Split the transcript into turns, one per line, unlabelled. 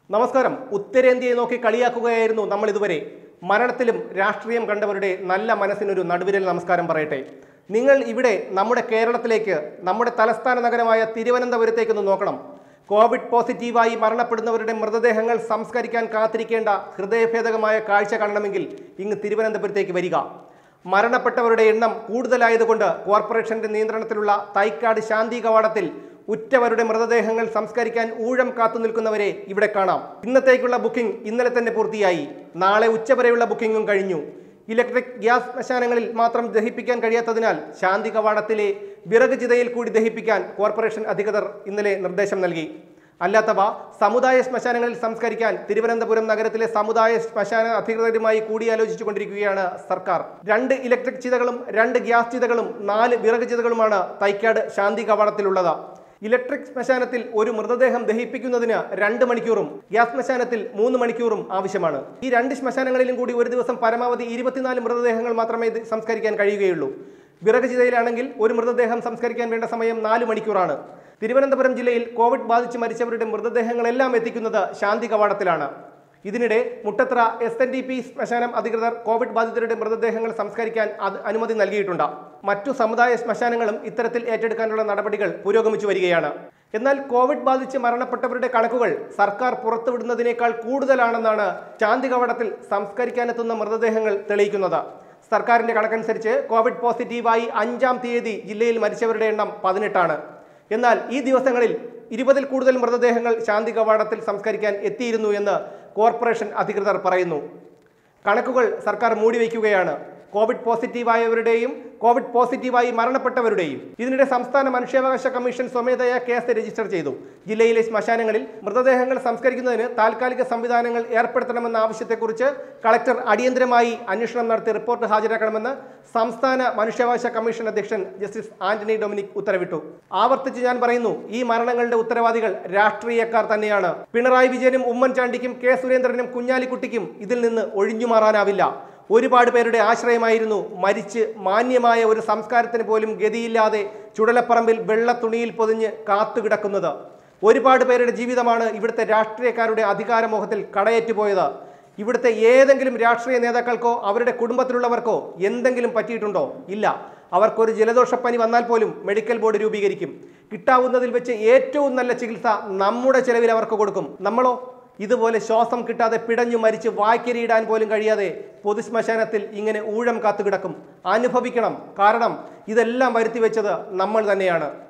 നമസ്കാരം ഉത്തരേന്ത്യയെ നോക്കി കളിയാക്കുകയായിരുന്നു നമ്മൾ ഇതുവരെ മരണത്തിലും രാഷ്ട്രീയം കണ്ടവരുടെ നല്ല മനസ്സിനൊരു നടുവിരൽ നമസ്കാരം പറയട്ടെ നിങ്ങൾ ഇവിടെ നമ്മുടെ കേരളത്തിലേക്ക് നമ്മുടെ തലസ്ഥാന നഗരമായ തിരുവനന്തപുരത്തേക്കൊന്ന് നോക്കണം കോവിഡ് പോസിറ്റീവായി മരണപ്പെടുന്നവരുടെ മൃതദേഹങ്ങൾ സംസ്കരിക്കാൻ കാത്തിരിക്കേണ്ട ഹൃദയഭേദകമായ കാഴ്ച കാണണമെങ്കിൽ ഇങ്ങ് തിരുവനന്തപുരത്തേക്ക് വരിക മരണപ്പെട്ടവരുടെ എണ്ണം കൂടുതലായതുകൊണ്ട് കോർപ്പറേഷന്റെ നിയന്ത്രണത്തിലുള്ള തൈക്കാട് ശാന്തി കവാടത്തിൽ ഉറ്റവരുടെ മൃതദേഹങ്ങൾ സംസ്കരിക്കാൻ ഊഴം കാത്തു നിൽക്കുന്നവരെ ഇവിടെ കാണാം ഇന്നത്തേക്കുള്ള ബുക്കിംഗ് ഇന്നലെ തന്നെ പൂർത്തിയായി നാളെ ഉച്ചവരെയുള്ള ബുക്കിംഗും കഴിഞ്ഞു ഇലക്ട്രിക് ഗ്യാസ് ശ്മശാനങ്ങളിൽ മാത്രം ദഹിപ്പിക്കാൻ കഴിയാത്തതിനാൽ ശാന്തി കവാടത്തിലെ വിറക് ചിതയിൽ കൂടി ദഹിപ്പിക്കാൻ കോർപ്പറേഷൻ അധികൃതർ ഇന്നലെ നിർദ്ദേശം നൽകി അല്ലാത്തവ സമുദായ ശ്മശാനങ്ങളിൽ സംസ്കരിക്കാൻ തിരുവനന്തപുരം നഗരത്തിലെ സമുദായ ശ്മശാന അധികൃതരുമായി കൂടിയാലോചിച്ചു കൊണ്ടിരിക്കുകയാണ് സർക്കാർ രണ്ട് ഇലക്ട്രിക് ചിതകളും രണ്ട് ഗ്യാസ് ചിതകളും നാല് വിറക് ചിതകളുമാണ് തൈക്കാട് ശാന്തി കവാടത്തിലുള്ളത് ഇലക്ട്രിക് ശ്മശാനത്തിൽ ഒരു മൃതദേഹം ദഹിപ്പിക്കുന്നതിന് രണ്ട് മണിക്കൂറും ഗ്യാസ് ശ്മശാനത്തിൽ മൂന്ന് മണിക്കൂറും ആവശ്യമാണ് ഈ രണ്ട് ശ്മശാനങ്ങളിലും കൂടി ഒരു ദിവസം പരമാവധി ഇരുപത്തിനാല് മൃതദേഹങ്ങൾ മാത്രമേ ഇത് സംസ്കരിക്കാൻ കഴിയുകയുള്ളൂ വിറക് ചിതയിലാണെങ്കിൽ ഒരു മൃതദേഹം സംസ്കരിക്കാൻ വേണ്ട സമയം നാല് മണിക്കൂറാണ് തിരുവനന്തപുരം ജില്ലയിൽ കോവിഡ് ബാധിച്ച് മരിച്ചവരുടെ മൃതദേഹങ്ങളെല്ലാം എത്തിക്കുന്നത് ശാന്തി കവാടത്തിലാണ് ഇതിനിടെ Muttathara S N D P ശ്മശാനം അധികൃതർ കോവിഡ് ബാധിതരുടെ മൃതദേഹങ്ങൾ സംസ്കരിക്കാൻ അത് അനുമതി നൽകിയിട്ടുണ്ട് മറ്റു സമുദായ ശ്മശാനങ്ങളും ഇത്തരത്തിൽ ഏറ്റെടുക്കാനുള്ള നടപടികൾ പുരോഗമിച്ചു വരികയാണ് എന്നാൽ കോവിഡ് ബാധിച്ച് മരണപ്പെട്ടവരുടെ കണക്കുകൾ സർക്കാർ പുറത്തുവിടുന്നതിനേക്കാൾ കൂടുതലാണെന്നാണ് ശാന്തി കവാടത്തിൽ സംസ്കരിക്കാനെത്തുന്ന മൃതദേഹങ്ങൾ തെളിയിക്കുന്നത് സർക്കാരിന്റെ കണക്കനുസരിച്ച് കോവിഡ് പോസിറ്റീവായി അഞ്ചാം തീയതി ജില്ലയിൽ മരിച്ചവരുടെ എണ്ണം പതിനെട്ടാണ് എന്നാൽ ഈ ദിവസങ്ങളിൽ ഇരുപതിൽ കൂടുതൽ മൃതദേഹങ്ങൾ ശാന്തി കവാടത്തിൽ സംസ്കരിക്കാൻ എത്തിയിരുന്നു എന്ന് കോർപ്പറേഷൻ അധികൃതർ പറയുന്നു കണക്കുകൾ സർക്കാർ മൂടിവെക്കുകയാണ് കോവിഡ് പോസിറ്റീവായവരുടെയും കോവിഡ് പോസിറ്റീവായി മരണപ്പെട്ടവരുടെയും ഇതിനിടെ സംസ്ഥാന മനുഷ്യാവകാശ കമ്മീഷൻ സ്വമേധയാ കേസ് രജിസ്റ്റർ ചെയ്തു ജില്ലയിലെ ശ്മശാനങ്ങളിൽ മൃതദേഹങ്ങൾ സംസ്കരിക്കുന്നതിന് താൽക്കാലിക സംവിധാനങ്ങൾ ഏർപ്പെടുത്തണമെന്ന ആവശ്യത്തെക്കുറിച്ച് കളക്ടർ അടിയന്തരമായി അന്വേഷണം നടത്തി റിപ്പോർട്ട് ഹാജരാക്കണമെന്ന് സംസ്ഥാന മനുഷ്യാവകാശ കമ്മീഷൻ അധ്യക്ഷൻ ജസ്റ്റിസ് ആന്റണി ഡൊമിനിക് ഉത്തരവിട്ടു ആവർത്തിച്ച് ഞാൻ പറയുന്നു ഈ മരണങ്ങളുടെ ഉത്തരവാദികൾ രാഷ്ട്രീയക്കാർ തന്നെയാണ് പിണറായി വിജയനും ഉമ്മൻചാണ്ടിക്കും കെ സുരേന്ദ്രനും കുഞ്ഞാലിക്കുട്ടിക്കും ഇതിൽ നിന്ന് ഒഴിഞ്ഞുമാറാനാവില്ല ഒരുപാട് പേരുടെ ആശ്രയമായിരുന്നു മരിച്ച് മാന്യമായ ഒരു സംസ്കാരത്തിന് പോലും ഗതിയില്ലാതെ ചുടലപ്പറമ്പിൽ വെള്ള തുണിയിൽ പൊതിഞ്ഞ് കാത്തുകിടക്കുന്നത് ഒരുപാട് പേരുടെ ജീവിതമാണ് ഇവിടുത്തെ രാഷ്ട്രീയക്കാരുടെ അധികാരമോഹത്തിൽ കടയേറ്റുപോയത് ഇവിടുത്തെ ഏതെങ്കിലും രാഷ്ട്രീയ നേതാക്കൾക്കോ അവരുടെ കുടുംബത്തിലുള്ളവർക്കോ എന്തെങ്കിലും പറ്റിയിട്ടുണ്ടോ ഇല്ല അവർക്കൊരു ജലദോഷപ്പനി വന്നാൽ പോലും മെഡിക്കൽ ബോർഡ് രൂപീകരിക്കും കിട്ടാവുന്നതിൽ വെച്ച് ഏറ്റവും നല്ല ചികിത്സ നമ്മുടെ ചെലവിൽ അവർക്ക് കൊടുക്കും നമ്മളോ ഇതുപോലെ ശ്വാസം കിട്ടാതെ പിടഞ്ഞു മരിച്ച് വായ്ക്കരിയിടാൻ പോലും കഴിയാതെ പൊതുശ്മശാനത്തിൽ ഇങ്ങനെ ഊഴം കാത്തുകിടക്കും അനുഭവിക്കണം കാരണം ഇതെല്ലാം വരുത്തി വെച്ചത് നമ്മൾ തന്നെയാണ്